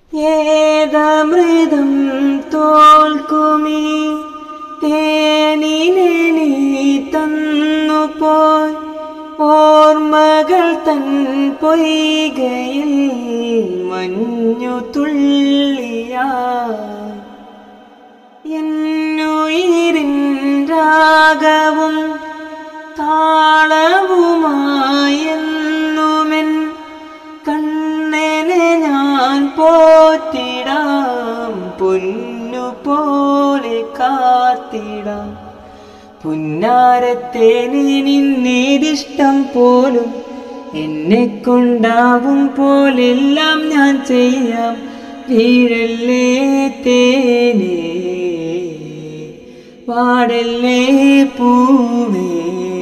ഏതമൃതം തോൽക്കുമീ തേനിനെ നീ തന്നു പോയി ഓർമ്മകൾ തൻ പൊയ്കയിൽ മഞ്ഞു തുള്ളിയായി എന്നുയിരിൻ രാഗവും താളവുമായെന്നുമെൻ കണ്ണനെ ഞാൻ പോറ്റിടാം പൊന്നു പോലെ കാത്തിടാം പുന്നാരത്തേനെ നിന്നേതിഷ്ടം പോലും എന്നെ കൊണ്ടാവും പോലെല്ലാം ഞാൻ ചെയ്യാം വീഴല്ലേ തേനേ പാടല്ലേ പൂവേ